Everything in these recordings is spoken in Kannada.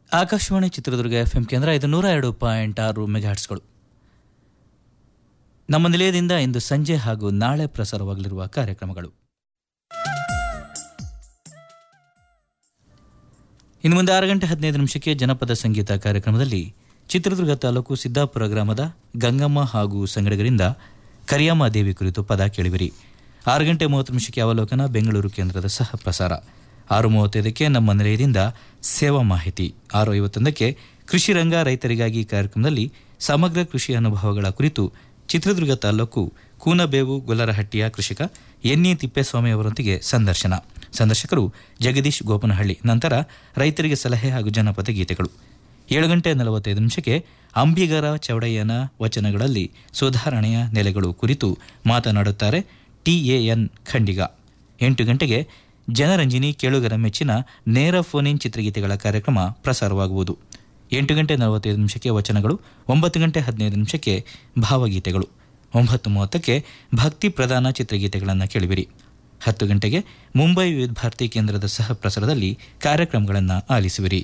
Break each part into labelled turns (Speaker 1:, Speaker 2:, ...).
Speaker 1: ಆಕಾಶವಾಣಿ ಚಿತ್ರದುರ್ಗ ಎಫ್ ಎಂ ಕೇಂದ್ರ ಇದು ನೂರ ಎರಡು ಪಾಯಿಂಟ್ ಆರು ಮೆಗಾಹರ್ಟ್ಸ್ಗಳು ನಮ್ಮ ನಿಲಯದಿಂದ ಇಂದು ಸಂಜೆ ಹಾಗೂ ನಾಳೆ ಪ್ರಸಾರವಾಗಲಿರುವ ಕಾರ್ಯಕ್ರಮಗಳು ಇನ್ನು ಮುಂದೆ ಆರು ಗಂಟೆ ಹದಿನೈದು ನಿಮಿಷಕ್ಕೆ ಜನಪದ ಸಂಗೀತ ಕಾರ್ಯಕ್ರಮದಲ್ಲಿ ಚಿತ್ರದುರ್ಗ ತಾಲೂಕು ಸಿದ್ದಾಪುರ ಗ್ರಾಮದ ಗಂಗಮ್ಮ ಹಾಗೂ ಸಂಗಡಿಗರಿಂದ ಕರಿಯಮ್ಮ ದೇವಿ ಕುರಿತು ಪದ ಕೇಳಿವಿರಿ ಆರು ಗಂಟೆ ಮೂವತ್ತು ನಿಮಿಷಕ್ಕೆ ಅವಲೋಕನ ಬೆಂಗಳೂರು ಕೇಂದ್ರದ ಸಹ ಪ್ರಸಾರ ಆರು ಮೂವತ್ತೈದಕ್ಕೆ ನಮ್ಮ ನಿಲಯದಿಂದ ಸೇವಾ ಮಾಹಿತಿ ಆರು ಐವತ್ತೊಂದಕ್ಕೆ ಕೃಷಿ ರಂಗ ರೈತರಿಗಾಗಿ ಕಾರ್ಯಕ್ರಮದಲ್ಲಿ ಸಮಗ್ರ ಕೃಷಿ ಅನುಭವಗಳ ಕುರಿತು ಚಿತ್ರದುರ್ಗ ತಾಲೂಕು ಕೂನಬೇವು ಗೊಲ್ಲರಹಟ್ಟಿಯ ಕೃಷಿಕ ಎನ್ಇ ತಿಪ್ಪೇಸ್ವಾಮಿ ಅವರೊಂದಿಗೆ ಸಂದರ್ಶನ ಸಂದರ್ಶಕರು ಜಗದೀಶ್ ಗೋಪನಹಳ್ಳಿ ನಂತರ ರೈತರಿಗೆ ಸಲಹೆ ಹಾಗೂ ಜನಪದ ಗೀತೆಗಳು ಏಳು ಗಂಟೆ ನಲವತ್ತೈದು ನಿಮಿಷಕ್ಕೆ ಅಂಬಿಗರ ಚೌಡಯ್ಯನ ವಚನಗಳಲ್ಲಿ ಸುಧಾರಣೆಯ ನೆಲೆಗಳು ಕುರಿತು ಮಾತನಾಡುತ್ತಾರೆ ಟಿಎಎನ್ ಖಂಡಿಗ ಎಂಟು ಗಂಟೆಗೆ ಜನರಂಜಿನಿ ಕೇಳುಗರ ಮೆಚ್ಚಿನ ನೇರ ಫೋನ್ ಇನ್ ಚಿತ್ರಗೀತೆಗಳ ಕಾರ್ಯಕ್ರಮ ಪ್ರಸಾರವಾಗುವುದು ಎಂಟು ಗಂಟೆ ನಲವತ್ತೈದು ನಿಮಿಷಕ್ಕೆ ವಚನಗಳು ಒಂಬತ್ತು ಗಂಟೆ ಹದಿನೈದು ನಿಮಿಷಕ್ಕೆ ಭಾವಗೀತೆಗಳು ಒಂಬತ್ತು ಮೂವತ್ತಕ್ಕೆ ಭಕ್ತಿ ಪ್ರಧಾನ ಚಿತ್ರಗೀತೆಗಳನ್ನು ಕೇಳಿವಿರಿ ಹತ್ತು ಗಂಟೆಗೆ ಮುಂಬೈ ವಿವಿಧ ಭಾರತಿ ಕೇಂದ್ರದ ಸಹ ಪ್ರಸಾರದಲ್ಲಿ ಕಾರ್ಯಕ್ರಮಗಳನ್ನು ಆಲಿಸುವಿರಿ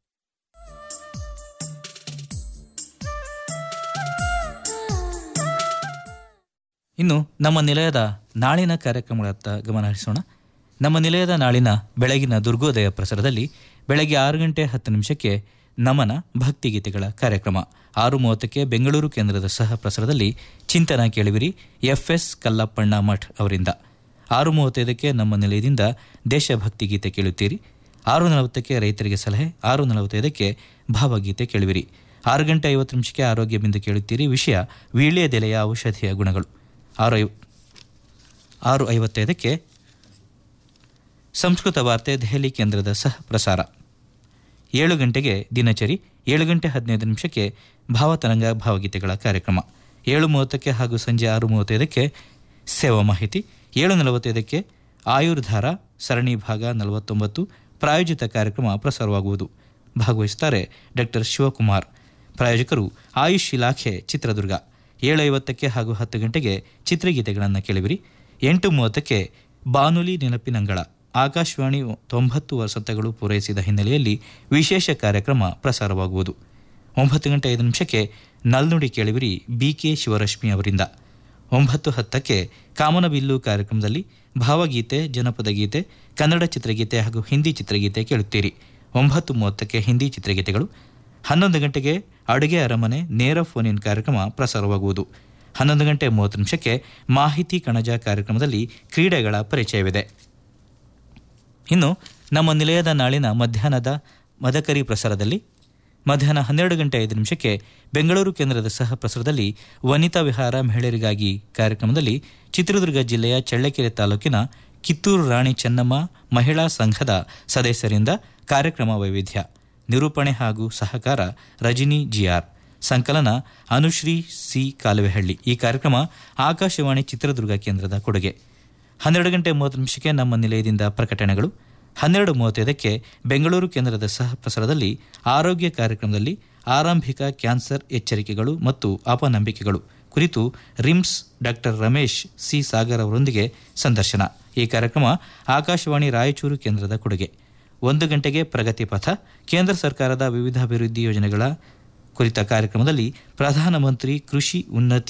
Speaker 1: ಇನ್ನು ನಮ್ಮ ನಿಲಯದ ನಾಳಿನ ಕಾರ್ಯಕ್ರಮಗಳತ್ತ ಗಮನ ಹರಿಸೋಣ ನಮ್ಮ ನಿಲಯದ ನಾಳಿನ ಬೆಳಗಿನ ದುರ್ಗೋದಯ ಪ್ರಸಾರದಲ್ಲಿ ಬೆಳಗ್ಗೆ ಆರು ಗಂಟೆ ಹತ್ತು ನಿಮಿಷಕ್ಕೆ ನಮನ ಭಕ್ತಿಗೀತೆಗಳ ಕಾರ್ಯಕ್ರಮ ಆರು ಮೂವತ್ತಕ್ಕೆ ಬೆಂಗಳೂರು ಕೇಂದ್ರದ ಸಹ ಪ್ರಸಾರದಲ್ಲಿ ಚಿಂತನ ಕೇಳುವಿರಿ ಎಫ್ಎಸ್ ಕಲ್ಲಪ್ಪಣ್ಣ ಮಠ್ ಅವರಿಂದ ಆರು ಮೂವತ್ತೈದಕ್ಕೆ ನಮ್ಮ ನಿಲಯದಿಂದ ದೇಶಭಕ್ತಿ ಗೀತೆ ಕೇಳುತ್ತೀರಿ ಆರು ನಲವತ್ತಕ್ಕೆ ರೈತರಿಗೆ ಸಲಹೆ ಆರು ನಲವತ್ತೈದಕ್ಕೆ ಭಾವಗೀತೆ ಕೇಳುವಿರಿ ಆರು ಗಂಟೆ ಐವತ್ತು ನಿಮಿಷಕ್ಕೆ ಆರೋಗ್ಯ ಬಿಂದು ಕೇಳುತ್ತೀರಿ ವಿಷಯ ವೀಳ್ಯದೆಲೆಯ ಔಷಧಿಯ ಗುಣಗಳು ಆರು ಐವ ಆರು ಐವತ್ತೈದಕ್ಕೆ ಸಂಸ್ಕೃತ ವಾರ್ತೆ ದೆಹಲಿ ಕೇಂದ್ರದ ಸಹ ಪ್ರಸಾರ ಏಳು ಗಂಟೆಗೆ ದಿನಚರಿ ಏಳು ಗಂಟೆ ಹದಿನೈದು ನಿಮಿಷಕ್ಕೆ ಭಾವತರಂಗ ಭಾವಗೀತೆಗಳ ಕಾರ್ಯಕ್ರಮ ಏಳು ಮೂವತ್ತಕ್ಕೆ ಹಾಗೂ ಸಂಜೆ ಆರು ಮೂವತ್ತೈದಕ್ಕೆ ಸೇವಾ ಮಾಹಿತಿ ಏಳು ನಲವತ್ತೈದಕ್ಕೆ ಆಯುರ್ಧಾರ ಸರಣಿ ಭಾಗ ನಲವತ್ತೊಂಬತ್ತು ಪ್ರಾಯೋಜಿತ ಕಾರ್ಯಕ್ರಮ ಪ್ರಸಾರವಾಗುವುದು ಭಾಗವಹಿಸುತ್ತಾರೆ ಡಾಕ್ಟರ್ ಶಿವಕುಮಾರ್ ಪ್ರಾಯೋಜಕರು ಆಯುಷ್ ಇಲಾಖೆ ಚಿತ್ರದುರ್ಗ ಏಳು ಐವತ್ತಕ್ಕೆ ಹಾಗೂ ಹತ್ತು ಗಂಟೆಗೆ ಚಿತ್ರಗೀತೆಗಳನ್ನು ಕೇಳಿವಿರಿ ಎಂಟು ಮೂವತ್ತಕ್ಕೆ ಬಾನುಲಿ ನೆನಪಿನಂಗಳ ಆಕಾಶವಾಣಿ ತೊಂಬತ್ತು ವಸಂತಗಳು ಪೂರೈಸಿದ ಹಿನ್ನೆಲೆಯಲ್ಲಿ ವಿಶೇಷ ಕಾರ್ಯಕ್ರಮ ಪ್ರಸಾರವಾಗುವುದು ಒಂಬತ್ತು ಗಂಟೆ ಐದು ನಿಮಿಷಕ್ಕೆ ನಲ್ನುಡಿ ಕೇಳಿವಿರಿ ಬಿಕೆ ಶಿವರಶ್ಮಿ ಅವರಿಂದ ಒಂಬತ್ತು ಹತ್ತಕ್ಕೆ ಕಾಮನಬಿಲ್ಲು ಕಾರ್ಯಕ್ರಮದಲ್ಲಿ ಭಾವಗೀತೆ ಜನಪದ ಗೀತೆ ಕನ್ನಡ ಚಿತ್ರಗೀತೆ ಹಾಗೂ ಹಿಂದಿ ಚಿತ್ರಗೀತೆ ಕೇಳುತ್ತೀರಿ ಒಂಬತ್ತು ಮೂವತ್ತಕ್ಕೆ ಹಿಂದಿ ಚಿತ್ರಗೀತೆಗಳು ಹನ್ನೊಂದು ಗಂಟೆಗೆ ಅಡುಗೆ ಅರಮನೆ ನೇರ ಫೋನ್ ಇನ್ ಕಾರ್ಯಕ್ರಮ ಪ್ರಸಾರವಾಗುವುದು ಹನ್ನೊಂದು ಗಂಟೆ ಮೂವತ್ತು ನಿಮಿಷಕ್ಕೆ ಮಾಹಿತಿ ಕಣಜ ಕಾರ್ಯಕ್ರಮದಲ್ಲಿ ಕ್ರೀಡೆಗಳ ಪರಿಚಯವಿದೆ ಇನ್ನು ನಮ್ಮ ನಿಲಯದ ನಾಳಿನ ಮಧ್ಯಾಹ್ನದ ಮದಕರಿ ಪ್ರಸಾರದಲ್ಲಿ ಮಧ್ಯಾಹ್ನ ಹನ್ನೆರಡು ಗಂಟೆ ಐದು ನಿಮಿಷಕ್ಕೆ ಬೆಂಗಳೂರು ಕೇಂದ್ರದ ಸಹ ಪ್ರಸಾರದಲ್ಲಿ ವನಿತಾ ವಿಹಾರ ಮಹಿಳೆಯರಿಗಾಗಿ ಕಾರ್ಯಕ್ರಮದಲ್ಲಿ ಚಿತ್ರದುರ್ಗ ಜಿಲ್ಲೆಯ ಚಳ್ಳಕೆರೆ ತಾಲೂಕಿನ ಕಿತ್ತೂರು ರಾಣಿ ಚೆನ್ನಮ್ಮ ಮಹಿಳಾ ಸಂಘದ ಸದಸ್ಯರಿಂದ ಕಾರ್ಯಕ್ರಮ ವೈವಿಧ್ಯ ನಿರೂಪಣೆ ಹಾಗೂ ಸಹಕಾರ ರಜಿನಿ ಜಿಆರ್ ಸಂಕಲನ ಅನುಶ್ರೀ ಸಿ ಕಾಲುವೆಹಳ್ಳಿ ಈ ಕಾರ್ಯಕ್ರಮ ಆಕಾಶವಾಣಿ ಚಿತ್ರದುರ್ಗ ಕೇಂದ್ರದ ಕೊಡುಗೆ ಹನ್ನೆರಡು ಗಂಟೆ ಮೂವತ್ತು ನಿಮಿಷಕ್ಕೆ ನಮ್ಮ ನಿಲಯದಿಂದ ಪ್ರಕಟಣೆಗಳು ಹನ್ನೆರಡು ಮೂವತ್ತೈದಕ್ಕೆ ಬೆಂಗಳೂರು ಕೇಂದ್ರದ ಸಹ ಪ್ರಸಾರದಲ್ಲಿ ಆರೋಗ್ಯ ಕಾರ್ಯಕ್ರಮದಲ್ಲಿ ಆರಂಭಿಕ ಕ್ಯಾನ್ಸರ್ ಎಚ್ಚರಿಕೆಗಳು ಮತ್ತು ಅಪನಂಬಿಕೆಗಳು ಕುರಿತು RIMS doctor Ramesh C Sagar ಅವರೊಂದಿಗೆ ಸಂದರ್ಶನ ಈ ಕಾರ್ಯಕ್ರಮ ಆಕಾಶವಾಣಿ ರಾಯಚೂರು ಕೇಂದ್ರದ ಕೊಡುಗೆ ಒಂದು ಗಂಟೆಗೆ ಪ್ರಗತಿ ಪಥ ಕೇಂದ್ರ ಸರ್ಕಾರದ ವಿವಿಧ ಅಭಿವೃದ್ಧಿ ಯೋಜನೆಗಳ ಕುರಿತ ಕಾರ್ಯಕ್ರಮದಲ್ಲಿ ಪ್ರಧಾನಮಂತ್ರಿ ಕೃಷಿ ಉನ್ನತಿ